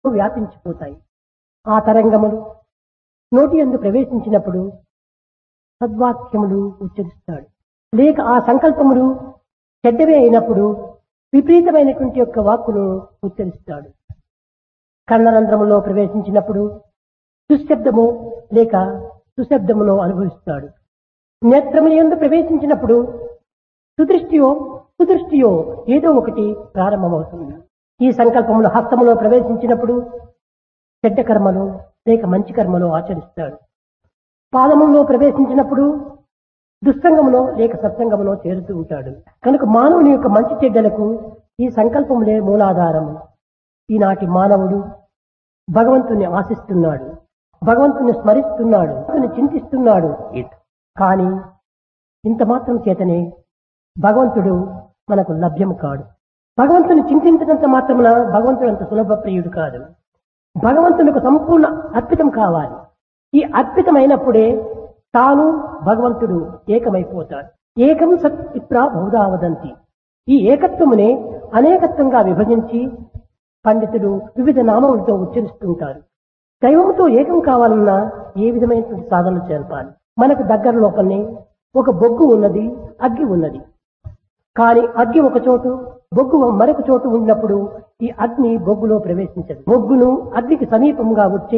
వ్యాపించిపోతాయి ఆ తరంగములు నోటి ఎందు ప్రవేశించినప్పుడు సద్వాక్యములు ఉచ్చరిస్తాడు లేక ఆ సంకల్పములు చెడ్డవే అయినప్పుడు విపరీతమైనటువంటి యొక్క వాక్కును ఉచ్చరిస్తాడు కర్ణరంధ్రములో ప్రవేశించినప్పుడు దుశ్శబ్దము లేక సుశబ్దమును అనుభవిస్తాడు నేత్రముల ఎందు ప్రవేశించినప్పుడు సుదృష్టియో కుదృష్టియో ఏదో ఒకటి ప్రారంభమవుతుంది ఈ సంకల్పములు హస్తములో ప్రవేశించినప్పుడు చెడ్డ కర్మలు లేక మంచి కర్మలు ఆచరిస్తాడు పాదములో ప్రవేశించినప్పుడు దుస్సంగములో లేక సత్సంగములో చేరుతూ ఉంటాడు కనుక మానవుని యొక్క మంచి చెడ్డలకు ఈ సంకల్పములే మూలాధారము ఈనాటి మానవుడు భగవంతుని ఆశిస్తున్నాడు భగవంతుని స్మరిస్తున్నాడు భగవంతుని చింతిస్తున్నాడు కానీ ఇంత మాత్రం చేతనే భగవంతుడు మనకు లభ్యము కాడు భగవంతుని చింతించినంత మాత్రమున భగవంతుడు అంత సులభ ప్రియుడు కాదు భగవంతునికి సంపూర్ణ అర్పితం కావాలి ఈ అర్పితమైనప్పుడే తాను భగవంతుడు ఏకమైపోతాడు ఏకం సత్ ఇప్రా బహుదావదంతి ఈ ఏకత్వమునే అనేకత్వంగా విభజించి పండితులు వివిధ నామములతో ఉచ్చరిస్తుంటారు దైవంతో ఏకం కావాలన్నా ఏ విధమైనటువంటి సాధనలు చేర్పాలి మనకు దగ్గర లోపలనే ఒక బొగ్గు ఉన్నది అగ్గి ఉన్నది కానీ అగ్గి ఒక చోటు బొగ్గు మరొక చోటు ఉన్నప్పుడు ఈ అగ్ని బొగ్గులో ప్రవేశించదు బొగ్గును అగ్నికి సమీపంగా వచ్చి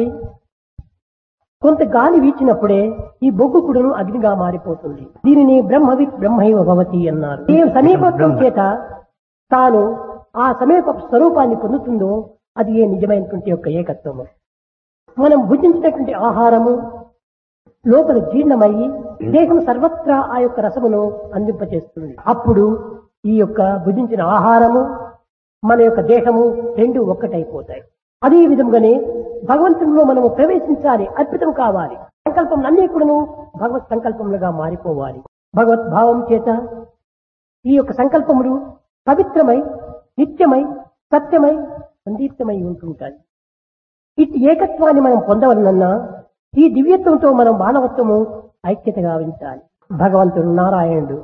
కొంత గాలి వీచినప్పుడే ఈ బొగ్గు కూడాను అగ్నిగా మారిపోతుంది దీనిని బ్రహ్మవిత్ బ్రహ్మైవ భవతి అన్నారు ఏ సమీపత్వం చేత తాను ఆ సమీప స్వరూపాన్ని పొందుతుందో అది ఏ నిజమైనటువంటి యొక్క ఏకత్వము మనం భుజించినటువంటి ఆహారము లోపల జీర్ణమయ్యి దేహం సర్వత్రా ఆ యొక్క రసమును అందింపచేస్తుంది అప్పుడు ఈ యొక్క భుజించిన ఆహారము మన యొక్క దేహము రెండు ఒక్కటైపోతాయి అదే విధంగానే భగవంతునిలో మనము ప్రవేశించాలి అద్భుతం కావాలి సంకల్పం అన్నీ కూడాను భగవత్ సంకల్పములుగా మారిపోవాలి భగవత్ భావం చేత ఈ యొక్క సంకల్పములు పవిత్రమై నిత్యమై సత్యమై సందీప్తమై ఉంటుంటాయి ఇటు ఏకత్వాన్ని మనం పొందవలనన్నా ఈ దివ్యత్వంతో మనం మానవత్వము ఐక్యత గావించాలి భగవంతుడు నారాయణుడు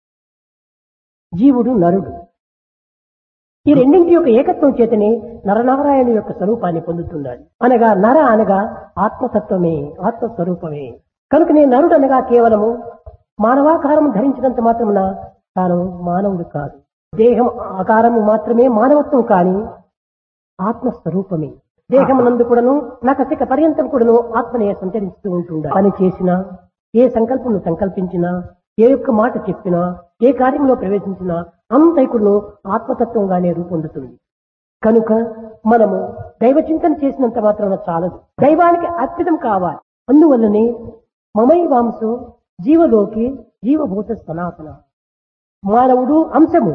జీవుడు నరుడు ఈ రెండింటి యొక్క ఏకత్వం చేతనే నరనారాయణ యొక్క స్వరూపాన్ని పొందుతున్నాడు అనగా నర అనగా ఆత్మతత్వమే ఆత్మస్వరూపమే కనుకనే నరుడు అనగా కేవలము మానవాకారం ధరించినంత మాత్రమున తాను మానవుడు కాదు దేహం ఆకారము మాత్రమే మానవత్వం కాని ఆత్మస్వరూపమే దేహమునందు కూడాను నకసిక పర్యంతం కూడాను ఆత్మనే సంచరిస్తూ ఉంటుండ పని చేసినా ఏ సంకల్పమును సంకల్పించినా ఏ యొక్క మాట చెప్పినా ఏ కార్యంలో ప్రవేశించినా అంతైకుడును ఆత్మతత్వంగానే రూపొందుతుంది కనుక మనము దైవ చింతన చేసినంత మాత్రాన చాలదు దైవానికి అర్పితం కావాలి అందువల్లనే మమై వాంశం జీవలోకి జీవభూత సనాతన మానవుడు అంశము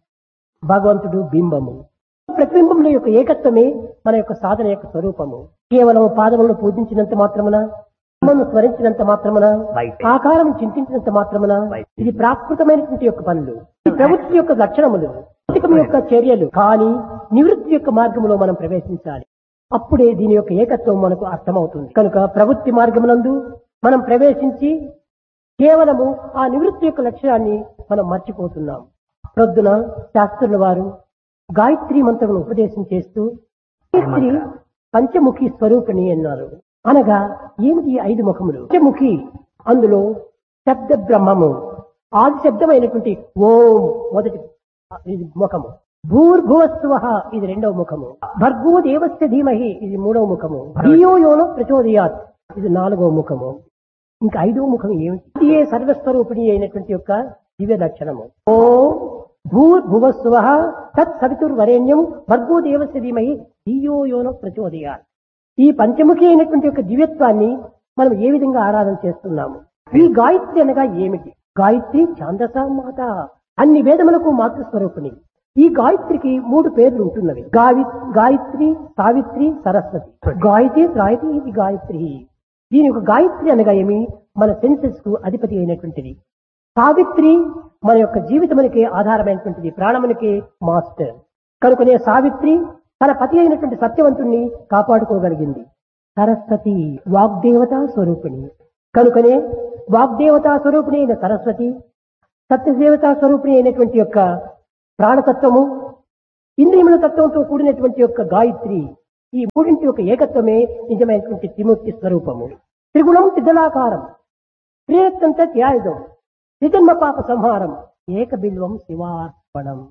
భగవంతుడు బింబము ప్రతిబింబముల యొక్క ఏకత్వమే మన యొక్క సాధన యొక్క స్వరూపము కేవలం పాదములను పూజించినంత మాత్రమున మనం స్మరించినంత మాత్రమున ఆకారం చింతించినంత మాత్రమున ఇది ప్రాకృతమైనటువంటి యొక్క పనులు ఈ ప్రవృత్తి యొక్క లక్షణములు భౌతికం యొక్క చర్యలు కానీ నివృత్తి యొక్క మార్గములో మనం ప్రవేశించాలి అప్పుడే దీని యొక్క ఏకత్వం మనకు అర్థమవుతుంది కనుక ప్రవృత్తి మార్గమునందు మనం ప్రవేశించి కేవలము ఆ నివృత్తి యొక్క లక్ష్యాన్ని మనం మర్చిపోతున్నాం ప్రొద్దున శాస్త్రుల వారు గాయత్రి మంత్రమును ఉపదేశం చేస్తూ గాయత్రి పంచముఖి స్వరూపిణి అన్నారు అనగా ఏమిటి ఈ ఐదు ముఖములు పంచముఖి అందులో శబ్ద బ్రహ్మము ఆది శబ్దమైనటువంటి ఓం మొదటి ఇది ముఖము భూర్భువస్వ ఇది రెండవ ముఖము భర్గో దేవస్య ధీమహి ఇది మూడవ ముఖము ధియో యోనో ప్రచోదయాత్ ఇది నాలుగవ ముఖము ఇంకా ఐదవ ముఖం ఏమిటి ఇది ఏ సర్వస్వరూపిణి అయినటువంటి యొక్క దివ్య లక్షణము ఓ భూర్భువస్వ తత్ సవితుర్వరేణ్యం భర్గో దేవస్య ధీమహి ధియో యోనో ప్రచోదయాత్ ఈ పంచముఖి అయినటువంటి యొక్క దివ్యత్వాన్ని మనం ఏ విధంగా ఆరాధన చేస్తున్నాము ఈ గాయత్రి అనగా ఏమిటి గాయత్రి ఛాందస మాత అన్ని వేదములకు మాతృస్వరూపిణి ఈ గాయత్రికి మూడు పేర్లు ఉంటున్నవి గావి గాయత్రి సావిత్రి సరస్వతి గాయత్రి త్రాయతి ఇది గాయత్రి దీని యొక్క గాయత్రి అనగా ఏమి మన సెన్సెస్ కు అధిపతి అయినటువంటిది సావిత్రి మన యొక్క జీవితమునికి ఆధారమైనటువంటిది ప్రాణమునికి మాస్టర్ కనుకనే సావిత్రి తన పతి అయినటువంటి సత్యవంతుణ్ణి కాపాడుకోగలిగింది సరస్వతి వాగ్దేవతా స్వరూపిణి కనుకనే వాగ్దేవతా స్వరూపిణి అయిన సరస్వతి సత్యదేవతా స్వరూపిణి అయినటువంటి యొక్క ప్రాణతత్వము ఇంద్రియముల తత్వంతో కూడినటువంటి యొక్క గాయత్రి ఈ మూడింటి యొక్క ఏకత్వమే నిజమైనటువంటి త్రిమూర్తి స్వరూపము త్రిగుణం త్రిదలాకారం త్రిరత్నంత త్యాయుధం త్రిజన్మ పాప సంహారం ఏక బిల్వం శివార్పణం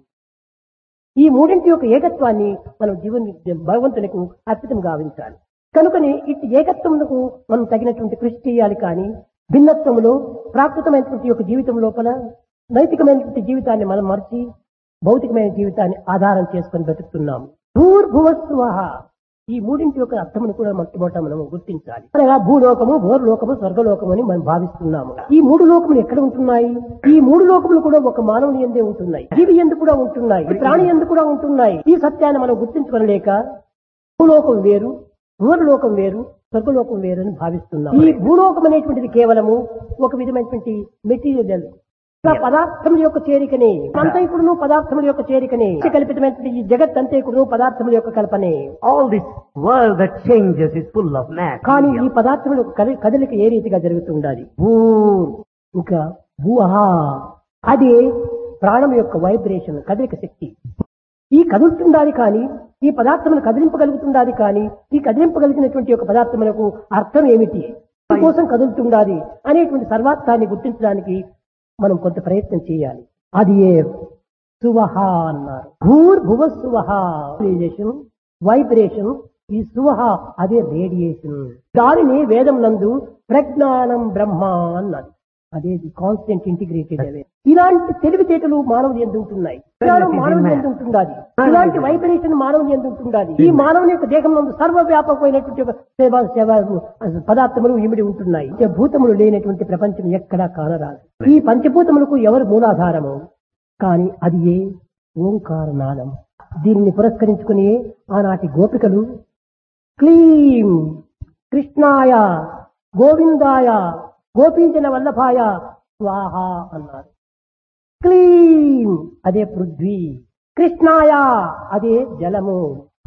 ఈ మూడింటి యొక్క ఏకత్వాన్ని మనం జీవన భగవంతునికి అర్పితం గావించాలి కనుకని ఇటు ఏకత్వములకు మనం తగినటువంటి కృషి చేయాలి కానీ భిన్నత్వములో ప్రాకృతమైనటువంటి యొక్క జీవితం లోపల నైతికమైనటువంటి జీవితాన్ని మనం మర్చి భౌతికమైన జీవితాన్ని ఆధారం చేసుకొని బ్రతుకుతున్నాము భూర్భువస్వ ఈ మూడింటి యొక్క అర్థమును కూడా మొట్టమొదట మనం గుర్తించాలి అనగా భూలోకము భూర్లోకము స్వర్గలోకము అని మనం భావిస్తున్నాము ఈ మూడు లోకములు ఎక్కడ ఉంటున్నాయి ఈ మూడు లోకములు కూడా ఒక మానవుని ఎందే ఉంటున్నాయి జీవి ఎందు కూడా ఉంటున్నాయి ప్రాణి ఎందు కూడా ఉంటున్నాయి ఈ సత్యాన్ని మనం గుర్తించుకోలేక భూలోకం వేరు భూలోకం వేరు స్వర్గలోకం వేరు అని భావిస్తున్నాం ఈ భూలోకం అనేటువంటిది కేవలము ఒక విధమైనటువంటి మెటీరియల్ పదార్థముల యొక్క చేరికనే అంతైకుడును పదార్థముల యొక్క చేరికనే కల్పితమైనటువంటి ఈ జగత్ అంతైకుడును పదార్థముల యొక్క కల్పనే All this world that changes is full of matter. కానీ ఈ పదార్థముల యొక్క కలి- కదలిక ఏ రీతిగా జరుగుతుండాలి భూ ఇంకా భూహా అది ప్రాణం యొక్క వైబ్రేషన్ కదలిక శక్తి ఈ కదులుతుండాలి కానీ ఈ పదార్థమును కదిలింపగలుగుతుండాలి కానీ ఈ కదిలింపగలిగినటువంటి యొక్క పదార్థములకు అర్థం ఏమిటి కోసం కదులుతుండాలి అనేటువంటి సర్వార్థాన్ని గుర్తించడానికి మనం కొంత ప్రయత్నం చేయాలి అది ఏ సువహ అన్నారు భూర్ భువ సువహ రేడియేషన్ వైబ్రేషన్ ఈ సువహ అదే రేడియేషన్ దానిని వేదం నందు ప్రజ్ఞానం బ్రహ్మ అన్నది అదే కాన్స్టెంట్ ఇంటిగ్రేటెడ్ అవే ఇలాంటి తెలివితేటలు మానవుని ఎందు ఉంటున్నాయి జ్ఞానం మానవుని ఎందు ఉంటుండాలి ఇలాంటి వైబ్రేషన్ మానవుని ఎందు ఉంటుండాలి ఈ మానవుని యొక్క దేహం నందు సర్వవ్యాపకమైనటువంటి ఒక సేవ సేవ పదార్థములు ఇమిడి ఉంటున్నాయి ఇక భూతములు లేనటువంటి ప్రపంచం ఎక్కడా కానరాదు ఈ పంచభూతములకు ఎవరు మూలాధారము కానీ అది ఏ ఓంకారనాదం దీనిని పురస్కరించుకుని ఆనాటి గోపికలు క్లీం కృష్ణాయ గోవిందాయ గోపీజన వల్లభాయ స్వాహ అన్నారు క్లీం అదే పృథ్వీ కృష్ణాయ అదే జలము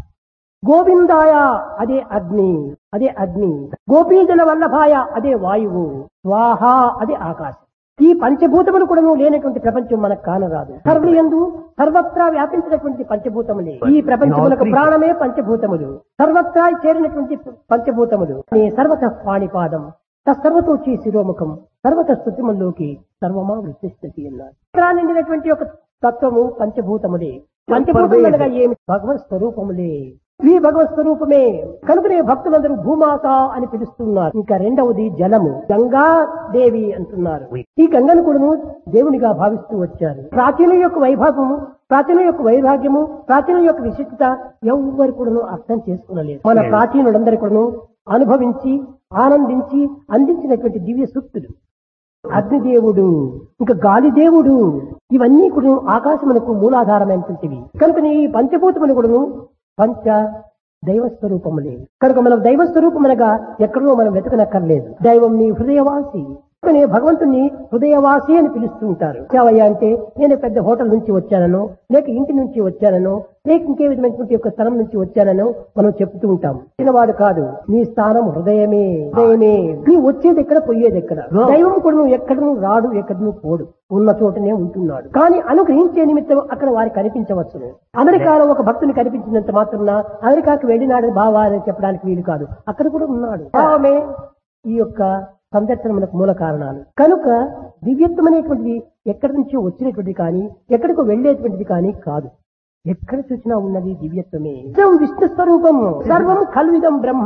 గోవిందాయ అదే అగ్ని అదే అగ్ని గోపీజన వల్లభాయ అదే వాయువు స్వాహ అదే ఆకాశం ఈ పంచభూతములు కూడా లేనటువంటి ప్రపంచం మనకు కానరాదు సర్వయందు సర్వత్రా వ్యాపించినటువంటి పంచభూతములే ఈ ప్రపంచములకు ప్రాణమే పంచభూతములు సర్వత్రా చేరినటువంటి పంచభూతములు నీ సర్వత పాణిపాదం తత్సర్వతోచి శిరోముఖం సర్వత స్థుతిముల్లోకి సర్వమా వృత్తిస్థితి అన్నారు ఇక్కడ నిండినటువంటి ఒక తత్వము పంచభూతములే పంచభూతములు అనగా ఏమి భగవత్ స్వరూపములే ఈ భగవత్ స్వరూపమే కనుకనే భక్తులందరూ భూమాత అని పిలుస్తున్నారు ఇంకా రెండవది జలము గంగా దేవి అంటున్నారు ఈ గంగను కూడాను దేవునిగా భావిస్తూ వచ్చారు ప్రాచీన యొక్క వైభవము ప్రాచీన యొక్క వైరాగ్యము ప్రాచీన యొక్క విశిష్టత ఎవ్వరు కూడాను అర్థం చేసుకునలేదు మన ప్రాచీనులందరూ కూడాను అనుభవించి ఆనందించి అందించినటువంటి దివ్య సూక్తులు అగ్నిదేవుడు ఇంకా గాలిదేవుడు ఇవన్నీ కూడా ఆకాశమునకు మూలాధారమైనటువంటివి కనుక ఈ పంచభూతములు కూడాను పంచ దైవ స్వరూపములే కనుక మనం దైవ స్వరూపమనగా ఎక్కడో మనం వెతకనక్కర్లేదు దైవం నీ హృదయవాసి కనుకనే భగవంతుని హృదయవాసి అని పిలుస్తూ ఉంటారు సేవయ్య అంటే నేను పెద్ద హోటల్ నుంచి వచ్చానను లేక ఇంటి నుంచి వచ్చానను లేక ఇంకే విధమైనటువంటి యొక్క స్థలం నుంచి వచ్చానను మనం చెప్తూ ఉంటాం చిన్నవాడు కాదు నీ స్థానం హృదయమే హృదయమే నీ వచ్చేది ఎక్కడ పోయేది ఎక్కడ దైవం కూడా నువ్వు ఎక్కడను రాడు ఎక్కడను పోడు ఉన్న చోటనే ఉంటున్నాడు కానీ అనుగ్రహించే నిమిత్తం అక్కడ వారికి కనిపించవచ్చును అమెరికాలో ఒక భక్తుని కనిపించినంత మాత్రం అమెరికాకి వెళ్ళినాడు బావా అని చెప్పడానికి వీలు కాదు అక్కడ కూడా ఉన్నాడు భావమే ఈ యొక్క సందర్శనములకు మూల కారణాలు కనుక దివ్యత్వం అనేటువంటిది ఎక్కడి నుంచో వచ్చినటువంటిది కానీ ఎక్కడికో వెళ్ళేటువంటిది కానీ కాదు ఎక్కడ చూసినా ఉన్నది దివ్యత్వమే నిజం విష్ణు స్వరూపము సర్వం కల్విదం బ్రహ్మ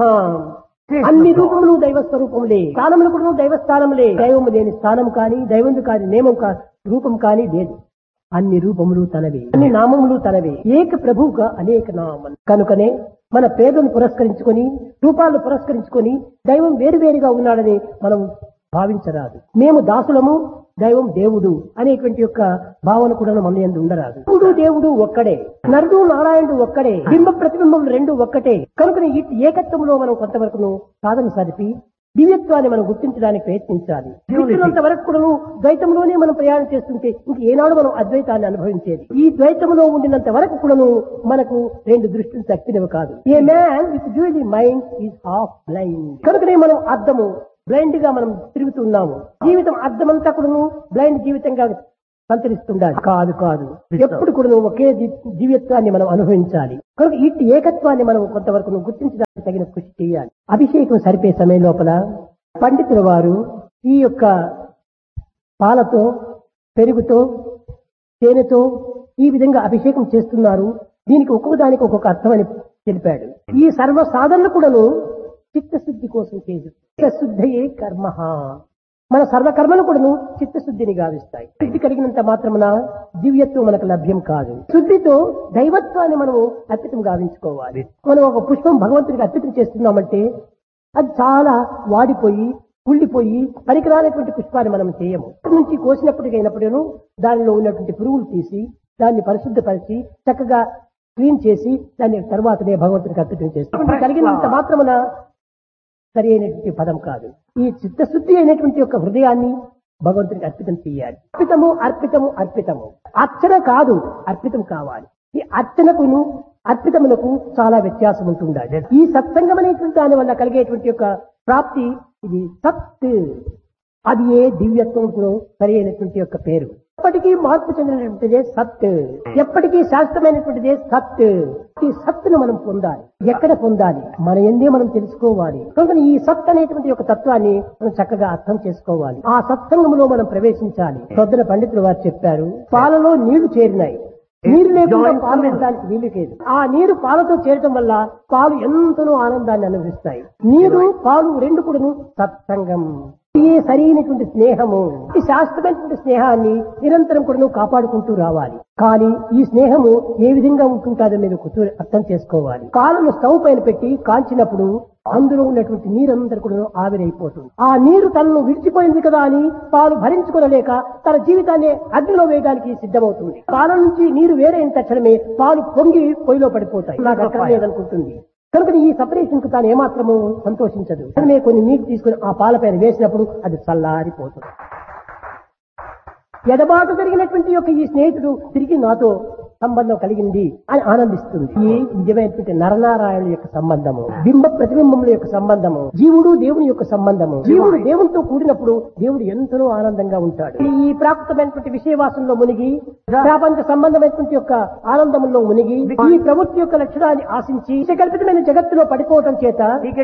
అన్ని రూపములు దైవ స్వరూపములే స్థానములు కూడా దైవ స్థానములే దైవము లేని స్థానం కానీ దైవం కాని నియమం కా రూపం కానీ లేదు అన్ని రూపములు తనవే అన్ని నామములు తనవే ఏక ప్రభువుగా అనేక నామం కనుకనే మన పేదను పురస్కరించుకొని రూపాలను పురస్కరించుకొని దైవం వేరువేరుగా ఉన్నాడని మనం భావించరాదు మేము దాసులము దైవం దేవుడు అనేటువంటి యొక్క భావన కూడా మన ఎందు ఉండరాదు దేవుడు దేవుడు ఒక్కడే నరుడు నారాయణుడు ఒక్కడే బింబ ప్రతిబింబం రెండు ఒక్కటే కనుక ఈ ఏకత్వంలో మనం కొంతవరకు సాధన సరిపి దివ్యత్వాన్ని మనం గుర్తించడానికి ప్రయత్నించాలి విష్ణునంత వరకు కూడాను ద్వైతంలోనే మనం ప్రయాణం చేస్తుంటే ఇంక ఏనాడు మనం అద్వైతాన్ని అనుభవించేది ఈ ద్వైతంలో ఉండినంత వరకు కూడాను మనకు రెండు దృష్టిలు తప్పినవి కాదు a man with dual mind is half blind కనుకనే మనం అర్థము బ్లైండ్ గా మనం తిరుగుతున్నాము జీవితం అర్థమంతా కూడాను బ్లైండ్ జీవితంగా సంతరిస్తుండాలి కాదు కాదు ఎప్పుడు కూడా నువ్వు ఒకే ది- దివ్యత్వాన్ని మనం అనుభవించాలి కనుక ఇట్టి ఏకత్వాన్ని మనం కొంతవరకు నువ్వు గుర్తించడానికి తగిన కృషి చేయాలి అభిషేకం సరిపే సమయం లోపల పండితుల వారు ఈ యొక్క పాలతో పెరుగుతో తేనెతో ఈ విధంగా అభిషేకం చేస్తున్నారు దీనికి ఒక్కొక్క దానికి ఒక్కొక్క అర్థమని తెలిపాడు ఈ సర్వ సాధనలు కూడాను చిత్తశుద్ధి కోసం చేసి చిత్తశుద్ధయే కర్మ మన సర్వకర్మలు కూడాను చిత్తశుద్ధిని గావిస్తాయి శుద్ధి కలిగినంత మాత్రమున దివ్యత్వం మనకు లభ్యం కాదు శుద్ధితో దైవత్వాన్ని మనము అర్పితం గావించుకోవాలి మనం ఒక పుష్పం భగవంతుడికి అర్పితం చేస్తున్నామంటే అది చాలా వాడిపోయి కుళ్ళిపోయి పనికిరానటువంటి పుష్పాన్ని మనం చేయము ఇక్కడి నుంచి కోసినప్పటికైనప్పుడూ దానిలో ఉన్నటువంటి పురుగులు తీసి దాన్ని పరిశుద్ధపరిచి చక్కగా క్లీన్ చేసి దాన్ని తర్వాతనే భగవంతుడికి అర్పితం చేస్తాం కలిగినంత మాత్రమున సరి అయినటువంటి పదం కాదు ఈ చిత్తశుద్ధి అయినటువంటి యొక్క హృదయాన్ని భగవంతుడికి అర్పితం చేయాలి అర్పితము అర్పితము అర్పితము అర్చన కాదు అర్పితం కావాలి ఈ అర్చనకును అర్పితమునకు చాలా వ్యత్యాసం ఉంటుండాలి ఈ సత్సంగం అనేటువంటి దాని వల్ల కలిగేటువంటి యొక్క ప్రాప్తి ఇది సత్ అది ఏ దివ్యత్వంకు సరి అయినటువంటి యొక్క పేరు ఎప్పటికీ మార్పు చెందినటువంటిదే సత్ ఎప్పటికీ శాశ్వతమైనటువంటిదే సత్ ఈ సత్తును మనం పొందాలి ఎక్కడ పొందాలి మన ఎందే మనం తెలుసుకోవాలి కనుక ఈ సత్ అనేటువంటి ఒక తత్వాన్ని మనం చక్కగా అర్థం చేసుకోవాలి ఆ సత్సంగంలో మనం ప్రవేశించాలి పొద్దున పండితులు వారు చెప్పారు పాలలో నీళ్లు చేరినాయి నీరు లేకుండా పాలు ఉండడానికి వీలు లేదు ఆ నీరు పాలతో చేరటం వల్ల పాలు ఎంతనో ఆనందాన్ని అనుభవిస్తాయి నీరు పాలు రెండు కూడాను సత్సంగం ఇది సరైనటువంటి స్నేహము ఈ శాశ్వతమైనటువంటి స్నేహాన్ని నిరంతరం కూడా నువ్వు కాపాడుకుంటూ రావాలి కానీ ఈ స్నేహము ఏ విధంగా ఉంటుందో మీరు కూర్చొని అర్థం చేసుకోవాలి పాలను స్టవ్ పైన పెట్టి కాల్చినప్పుడు అందులో ఉన్నటువంటి నీరందరూ కూడా ఆవిరైపోతుంది ఆ నీరు తనను విడిచిపోయింది కదా అని పాలు భరించుకోలేక తన జీవితాన్ని అగ్నిలో వేయడానికి సిద్ధమవుతుంది పాల నుంచి నీరు వేరైన తక్షణమే పాలు పొంగి పొయ్యిలో పడిపోతాయి నాకు అక్కడ లేదనుకుంటుంది కనుక ఈ సపరేషన్ కు తాను ఏమాత్రము సంతోషించదు వెంటనే కొన్ని నీరు తీసుకుని ఆ పాల పైన వేసినప్పుడు అది చల్లారిపోతుంది ఎడబాటు జరిగినటువంటి యొక్క ఈ స్నేహితుడు తిరిగి నాతో సంబంధం కలిగింది అని ఆనందిస్తుంది ఈ నిజమైనటువంటి నరనారాయణ యొక్క సంబంధము బింబ ప్రతిబింబముల యొక్క సంబంధము జీవుడు దేవుని యొక్క సంబంధము జీవుడు దేవునితో కూడినప్పుడు దేవుడు ఎంతనో ఆనందంగా ఉంటాడు ఈ ప్రాప్తమైనటువంటి విషయవాసంలో మునిగి ప్రపంచ సంబంధమైనటువంటి యొక్క ఆనందంలో మునిగి ఈ ప్రవృత్తి యొక్క లక్షణాన్ని ఆశించి కల్పితమైన జగత్తులో పడిపోవటం చేత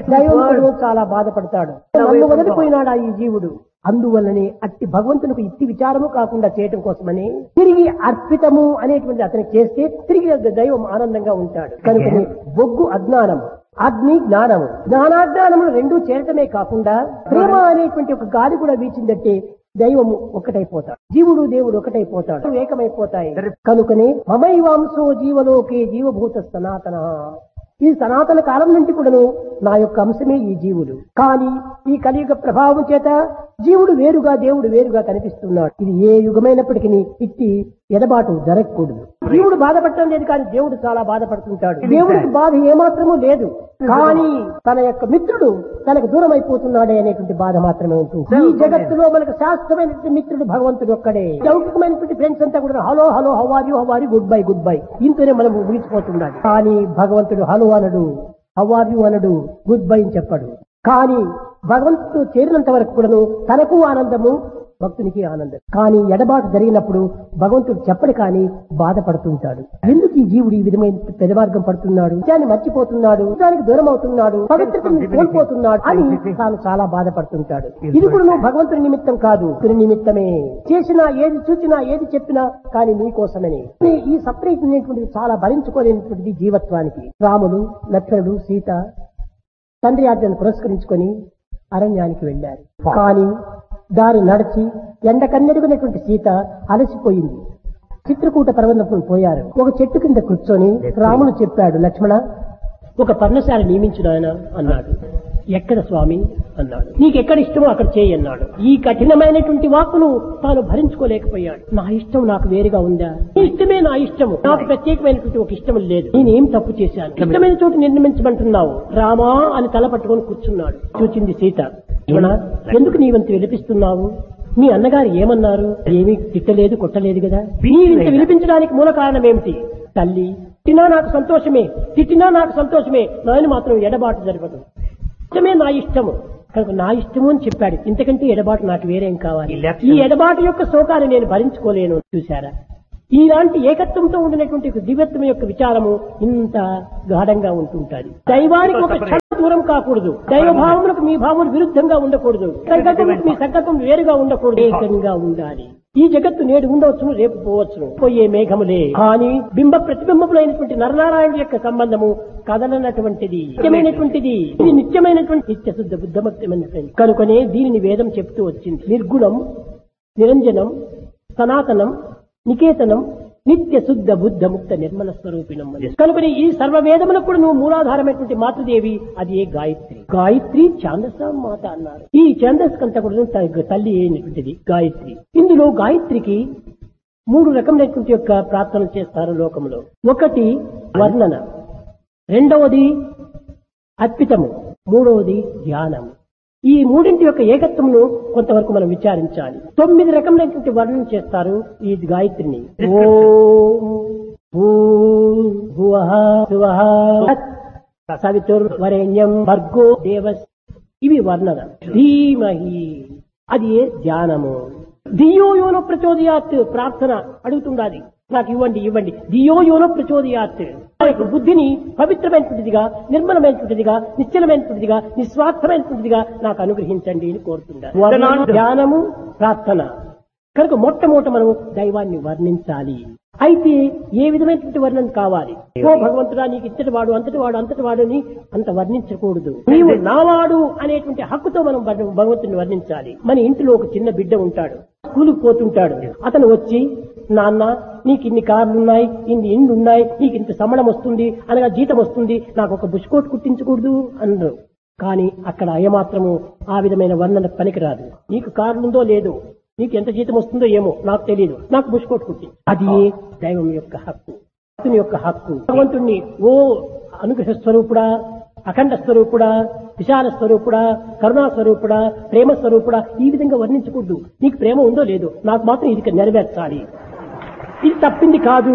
దైవం చాలా బాధపడతాడు నన్ను వదిలిపోయినాడా ఈ జీవుడు అందువల్లనే అట్టి భగవంతునికి ఇట్టి విచారము కాకుండా చేయటం కోసమని తిరిగి అర్పితము అనేటువంటి అతనికి చేస్తే తిరిగి దైవం ఆనందంగా ఉంటాడు కనుకని బొగ్గు అజ్ఞానము అగ్ని జ్ఞానము జ్ఞానాజ్ఞానములు రెండూ చేరటమే కాకుండా ప్రేమ అనేటువంటి ఒక గాలి కూడా వీచిందంటే దైవము ఒకటైపోతాడు జీవుడు దేవుడు ఒకటైపోతాడు ఏకమైపోతాయి కనుకనే మమైవాంశో జీవలోకే జీవభూత సనాతన ఈ సనాతన కాలం నుండి కూడాను నా యొక్క అంశమే ఈ జీవుడు కానీ ఈ కలియుగ ప్రభావం చేత జీవుడు వేరుగా దేవుడు వేరుగా కనిపిస్తున్నాడు ఇది ఏ యుగమైనప్పటికీ ఇట్టి ఎడబాటు జరగకూడదు జీవుడు బాధపడటం లేదు కానీ దేవుడు చాలా బాధపడుతుంటాడు దేవుడికి బాధ ఏమాత్రమూ లేదు కానీ తన యొక్క మిత్రుడు తనకు దూరం అయిపోతున్నాడే అనేటువంటి బాధ మాత్రమే ఉంటుంది ఈ జగత్తులో మనకు శాస్త్రమైనటువంటి మిత్రుడు భగవంతుడు ఒక్కడే లౌకికమైనటువంటి ఫ్రెండ్స్ అంతా కూడా హలో హలో హవారి హవారి గుడ్ బై గుడ్ బై ఇంతనే మనం ముగిసిపోతున్నాడు కానీ భగవంతుడు హలో అనడు హవార్యు అనడు గుడ్ బై అని చెప్పడు కానీ భగవంతుడు చేరినంత వరకు కూడాను తనకు ఆనందము భక్తునికి ఆనందం కానీ ఎడబాటు జరిగినప్పుడు భగవంతుడు చెప్పడు కానీ బాధపడుతుంటాడు ఎందుకు ఈ జీవుడు ఈ విధమైన పెదమార్గం పడుతున్నాడు దాన్ని మర్చిపోతున్నాడు దానికి దూరం అవుతున్నాడు పవిత్రతను కోల్పోతున్నాడు అని తాను చాలా బాధపడుతుంటాడు ఇది కూడా నువ్వు భగవంతుని నిమిత్తం కాదు భక్తుని నిమిత్తమే చేసినా ఏది చూచినా ఏది చెప్పినా కానీ నీ కోసమని ఈ సపరేట్ అనేటువంటిది చాలా భరించుకోలేనటువంటిది జీవత్వానికి రాముడు లక్ష్మణుడు సీత తండ్రి ఆజ్ఞను పురస్కరించుకొని అరణ్యానికి వెళ్లారు కానీ దారి నడిచి ఎండ కన్నెరుగునటువంటి సీత అలసిపోయింది చిత్రకూట పర్వతం పోయారు ఒక చెట్టు కింద కూర్చొని రాముడు చెప్పాడు లక్ష్మణ ఒక పర్ణశాల నియమించిన ఆయన అన్నాడు ఎక్కడ స్వామి అన్నాడు నీకెక్కడ ఇష్టమో అక్కడ చేయి అన్నాడు ఈ కఠినమైనటువంటి వాక్కును తాను భరించుకోలేకపోయాడు నా ఇష్టం నాకు వేరుగా ఉందా నీ ఇష్టమే నా ఇష్టము నాకు ప్రత్యేకమైనటువంటి ఒక ఇష్టం లేదు నేనేం తప్పు చేశాను ఇష్టమైన చోటు నిర్ణయించమంటున్నావు రామా అని తల పట్టుకొని కూర్చున్నాడు చూచింది సీత లక్ష్మణ ఎందుకు నీవంత విలపిస్తున్నావు మీ అన్నగారు ఏమన్నారు ఏమీ తిట్టలేదు కొట్టలేదు కదా నీవింత విలిపించడానికి మూల కారణం ఏమిటి తల్లి తిట్టినా నాకు సంతోషమే తిట్టినా నాకు సంతోషమే నాయన మాత్రం ఎడబాటు జరగదు ఇష్టమే నా ఇష్టము కనుక నా ఇష్టము అని చెప్పాడు ఇంతకంటే ఎడబాటు నాకు వేరేం కావాలి Election. ఈ ఎడబాటు యొక్క శోకాన్ని నేను భరించుకోలేను చూశారా ఇలాంటి ఏకత్వంతో ఉండినటువంటి ఒక దివ్యత్వం యొక్క విచారము ఇంత గాఢంగా ఉంటుంటాది దైవానికి ఒక క్షణ దూరం కాకూడదు దైవ భావములకు మీ భావములు విరుద్ధంగా ఉండకూడదు సంకల్పములకు మీ సంకల్పం వేరుగా ఉండకూడదు ఏకంగా ఉండాలి ఈ జగత్తు నేడు ఉండవచ్చును రేపు పోవచ్చును పోయే మేఘములే కానీ బింబ ప్రతిబింబములైనటువంటి నరనారాయణ యొక్క సంబంధము కదలనటువంటిది నిత్యమైనటువంటిది ఇది నిత్యమైనటువంటి నిత్య శుద్ధ బుద్ధమత్యమైనటువంటి కనుకనే దీనిని వేదం చెప్తూ వచ్చింది నిర్గుణం నిరంజనం సనాతనం నికేతనం నిత్య శుద్ధ బుద్ధ ముక్త నిర్మల స్వరూపిణం అని. కనుకని ఈ సర్వ వేదములకు కూడా నువ్వు మూలాధారమైనటువంటి మాతృదేవి అది ఏ గాయత్రి గాయత్రి ఛాందస మాత అన్నారు ఈ ఛాందస్ కంతా కూడా త- తల్లి అయినటువంటిది గాయత్రి ఇందులో గాయత్రికి మూడు రకములైనటువంటి యొక్క ప్రార్థన చేస్తారు లోకంలో ఒకటి వర్ణన రెండవది అర్పితము మూడవది ధ్యానము ఈ మూడింటి యొక్క ఏకత్వమును కొంతవరకు మనం విచారించాలి తొమ్మిది రకములైనటువంటి వర్ణన చేస్తారు ఈ గాయత్రిని ఓం భూర్ భువః శువః తత్ సవితుర్వరేణ్యం భర్గో దేవస్ ఇవి వర్ణన ధీమహి అది ఏ ధ్యానము ధియో యోన ప్రచోదయాత్ ప్రార్థన అడుగుతుండాలి నాకు ఇవ్వండి ఇవ్వండి ధియో యోన ప్రచోదయాత్ ఆ యొక్క బుద్ధిని పవిత్రమైనటువంటిదిగా నిర్మలమైనటువంటిదిగా నిశ్చలమైనటువంటిదిగా నిస్వార్థమైనటువంటిదిగా నాకు అనుగ్రహించండి అని కోరుతుండాలి వర్ణన, ధ్యానము ప్రార్థన కనుక మొట్టమొదట మనం దైవాన్ని వర్ణించాలి అయితే ఏ విధమైనటువంటి వర్ణన కావాలి ఓ భగవంతుడా నీకు ఇంతటి వాడు అంతటి వాడు అంతటి వాడు అని అంత వర్ణించకూడదు నీవు నావాడు అనేటువంటి హక్కుతో మనం భగ- భగవంతుని వర్ణించాలి మన ఇంటిలో ఒక చిన్న బిడ్డ ఉంటాడు స్కూలుకు పోతుంటాడు అతను వచ్చి నాన్న నీకు ఇన్ని కార్లు ఉన్నాయి ఇన్ని ఇండ్లు ఉన్నాయి నీకు ఇంత సమడం వస్తుంది అనగా జీతం వస్తుంది నాకు ఒక బుష్కోట్ కుట్టించకూడదు అన్నారు కానీ అక్కడ అయమాత్రము ఆ విధమైన వర్ణన పనికిరాదు నీకు కారు ఉందో లేదో నీకు ఎంత జీతం వస్తుందో ఏమో నాకు తెలియదు నాకు బుష్కోట్ కుట్టి అది దైవం యొక్క హక్కు భక్తుని యొక్క హక్కు భగవంతుణ్ణి ఓ అనుగ్రహ స్వరూపుడా అఖండ స్వరూపుడా విశాల స్వరూపుడా కరుణా స్వరూపుడా ప్రేమ స్వరూపుడా ఈ విధంగా వర్ణించకూడదు నీకు ప్రేమ ఉందో లేదో నాకు మాత్రం ఇది నెరవేర్చాలి ఇది తప్పింది కాదు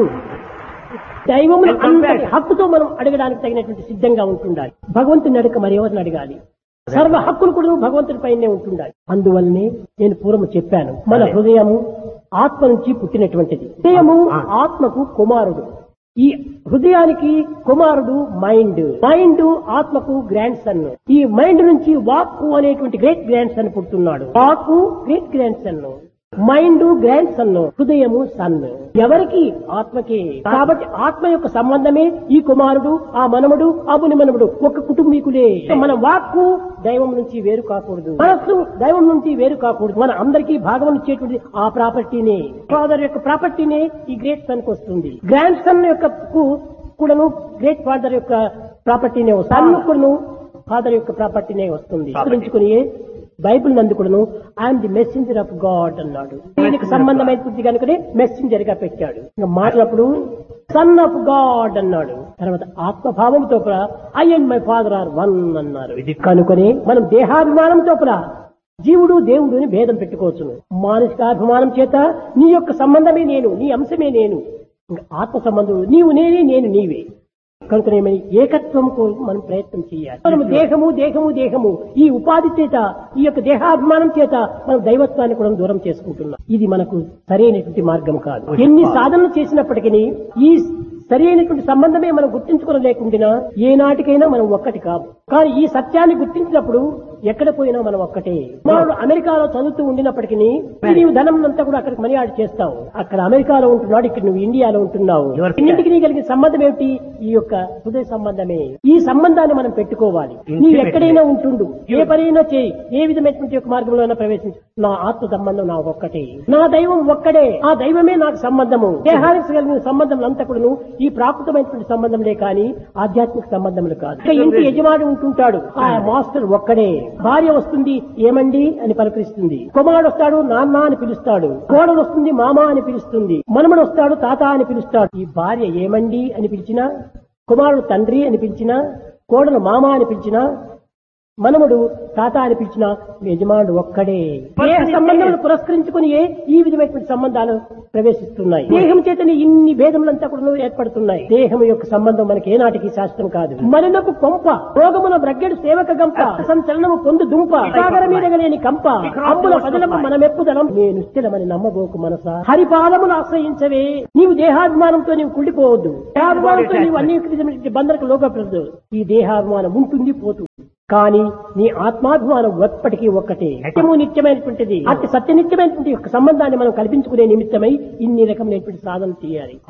దైవమును అంతటి హక్కుతో మనం అడగడానికి తగినటువంటి సిద్ధంగా ఉంటుండాలి భగవంతుని అడగ మరి ఎవరిని అడగాలి సర్వ హక్కులు కూడా భగవంతుడి పైనే ఉంటుండాలి అందువల్లనే నేను పూర్వం చెప్పాను మన హృదయము ఆత్మ నుంచి పుట్టినటువంటిది హృదయము ఆత్మకు కుమారుడు ఈ హృదయానికి కుమారుడు మైండ్ మైండ్ ఆత్మకు గ్రాండ్ సన్ ఈ మైండ్ నుంచి వాక్కు అనేటువంటి గ్రేట్ గ్రాండ్ సన్ పుడుతున్నాడు వాక్కు great grandson mind grandson హృదయము సన్ ఎవరికి ఆత్మకే కాబట్టి ఆత్మ యొక్క సంబంధమే ఈ కుమారుడు ఆ మనముడు ఆ ముని మనముడు ఒక కుటుంబీకులే మన వాక్కు దైవం నుంచి వేరు కాకూడదు మనస్సు దైవం నుంచి వేరు కాకూడదు మన అందరికీ భాగం ఇచ్చేటువంటి ఆ ప్రాపర్టీనే ఫాదర్ యొక్క ప్రాపర్టీనే ఈ గ్రేట్ సన్ కు వస్తుంది గ్రాండ్ సన్ యొక్క కు- కూడాను గ్రేట్ ఫాదర్ యొక్క ప్రాపర్టీనే వస్తుంది సన్ కూడాను ఫాదర్ యొక్క ప్రాపర్టీనే వస్తుంది గురించుకుని బైబిల్ నందు కూడాను I'm the messenger of God అన్నాడు దీనికి సంబంధమైన బుద్ధి కనుకనే మెసెంజర్ గా పెట్టాడు ఇంకా మాట్లాడప్పుడు సన్ ఆఫ్ గాడ్ అన్నాడు తర్వాత ఆత్మభావంతో కూడా I and my father are one అన్నారు ఇది కనుకనే మనం దేహాభిమానంతో కూడా జీవుడు దేవుడు అని భేదం పెట్టుకోవచ్చును మానసికాభిమానం చేత నీ యొక్క సంబంధమే నేను నీ అంశమే నేను ఇంకా ఆత్మ సంబంధం నీవు నేనే నేను నీవే కనుక ఏమని ఏకత్వం కోసం మనం ప్రయత్నం చేయాలి మనము దేహము దేహము దేహము ఈ ఉపాధి చేత ఈ యొక్క దేహాభిమానం చేత మనం దైవత్వాన్ని కూడా దూరం చేసుకుంటున్నాం ఇది మనకు సరైనటువంటి మార్గం కాదు ఎన్ని సాధనలు చేసినప్పటికీ ఈ సరైనటువంటి సంబంధమే మనం గుర్తించుకోలేకుండా ఏ నాటికైనా మనం ఒక్కటి కాదు కానీ ఈ సత్యాన్ని గుర్తించినప్పుడు ఎక్కడ పోయినా మనం ఒక్కటే మనం అమెరికాలో చదువుతూ ఉండినప్పటికీ నీవు ధనం అంతా కూడా అక్కడికి మనీ ఆడి చేస్తావు అక్కడ అమెరికాలో ఉంటున్నాడు ఇక్కడ నువ్వు ఇండియాలో ఉంటున్నావు Your- ఇంటికి నీ కలిగిన సంబంధం ఏమిటి ఈ యొక్క హృదయ సంబంధమే ఈ సంబంధాన్ని మనం పెట్టుకోవాలి నీవు ఎక్కడైనా ఉంటుండు ఏ పనైనా చేయి ఏ విధమైనటువంటి యొక్క మార్గంలో అయినా ప్రవేశించు నా ఆత్మ సంబంధం నాకు ఒక్కటే నా దైవం ఒక్కడే ఆ దైవమే నాకు సంబంధము దేహానికి కలిగిన సంబంధం అంతా కూడాను ఈ ప్రాకృతమైనటువంటి సంబంధంలే కానీ ఆధ్యాత్మిక సంబంధములు కాదు ఇక ఇంటి యజమాని ఉంటుంటాడు ఆ మాస్టర్ ఒక్కడే భార్య వస్తుంది ఏమండి అని పలకరిస్తుంది కుమారుడు వస్తాడు నాన్న అని పిలుస్తాడు కోడలు వస్తుంది మామ అని పిలుస్తుంది మనమడు వస్తాడు తాత అని పిలుస్తాడు ఈ భార్య ఏమండి అని పిలిచినా కుమారుడు తండ్రి అని పిలిచినా కోడలు మామ అని పిలిచినా మనముడు తాత అని పిలిచిన యజమానుడు ఒక్కడే దేహ సంబంధములు పురస్కరించుకుని ఈ విధమైనటువంటి సంబంధాలు ప్రవేశిస్తున్నాయి దేహం చేతని ఇన్ని భేదములంతా కూడా ఏర్పడుతున్నాయి దేహం యొక్క సంబంధం మనకి ఏనాటికి శాస్త్రం కాదు మరణపు కొంప రోగముల బ్రగ్గెడు సేవక గంప సంచలనము పొందు దుంప సాగర మీద లేని కంప అమ్ముల ప్రజలకు మనమెప్పుదనం నేను స్థిరమని నమ్మబోకు మనస హరిపాదమును ఆశ్రయించవే నీవు దేహాభిమానంతో నీవు కుళ్ళిపోవద్దు దేహాభిమానంతో నీవు అన్ని విధమైనటువంటి బంధనకు లోకపడదు ఈ దేహాభిమానం ఉంటుంది పోతుంది కానీ నీ ఆత్మాభిమానం ఎప్పటికీ ఒక్కటే నిత్యము నిత్యమైనటువంటిది అతి సత్యనిత్యమైనటువంటి యొక్క సంబంధాన్ని మనం కల్పించుకునే నిమిత్తమై ఇన్ని రకమైనటువంటి సాధన చేయాలి